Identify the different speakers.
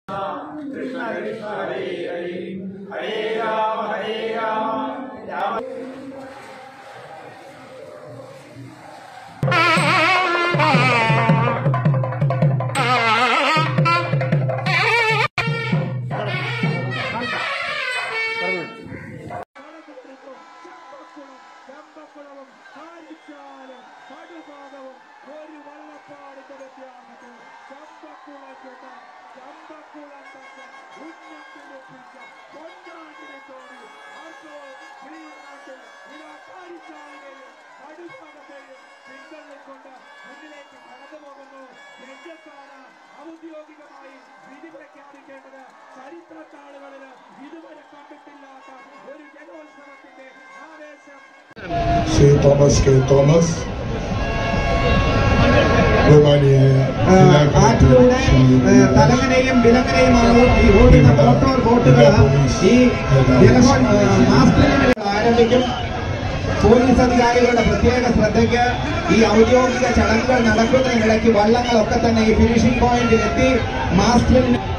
Speaker 1: കൃഷ്ണ കൃഷ്ണ ഹരേ ഹരേ ഹരേ രാമ ഹരേ രാമ രാമ
Speaker 2: ചെമ്പക്കുളവും കാലിച്ചാലും കടുഭാഗവും ഒരു വള്ളപ്പാടിന്റെ വ്യത്യാസത്തിൽ ചമ്പക്കുളത്തുക ചമ്പക്കുളം തന്നെ ഉന്നത്തിലെത്തിച്ച പൊന്നാണ്ടിനെ തോന്നി അർക്കോ ശ്രീനാട്ടിൽ ഇതാ കാലിച്ചാലിനെയും കടുഭാഗത്തെയും പിന്തള്ളിക്കൊണ്ട് മുന്നിലേക്ക് കടന്നു പോകുന്നു രംഗത്താണ് ഔദ്യോഗികമായി വിധി പ്രഖ്യാപിക്കേണ്ടത് ചരിത്രത്താളുകളിൽ ഇതുവരെ കണ്ടിട്ടില്ലാത്ത ഒരു ജലോത്സവത്തിന്റെ ആവേശം
Speaker 3: ശ്രീ തോമസ് കെ തോമസ് ബഹുമാനിയായ ജില്ലാ കളക്ടർ
Speaker 4: കാറ്റിലൂടെ
Speaker 3: ശ്രീ
Speaker 4: ഏഹ്, തലങ്ങനെയും വിലങ്ങനെയുമാണ് ഈ ഓടുന്ന മോട്ടോർ ബോട്ടുകൾ ഈ ജലഹോൾ മാസ്റ്ററിൽ ആരംഭിക്കും പോലീസ് അധികാരികളുടെ പ്രത്യേക ശ്രദ്ധയ്ക്ക് ഈ ഔദ്യോഗിക ചടങ്ങുകൾ നടക്കുന്നതിനിടയ്ക്ക് വള്ളങ്ങളൊക്കെ തന്നെ ഈ ഫിനിഷിംഗ് പോയിന്റിൽ എത്തി മാസ്റ്ററിന്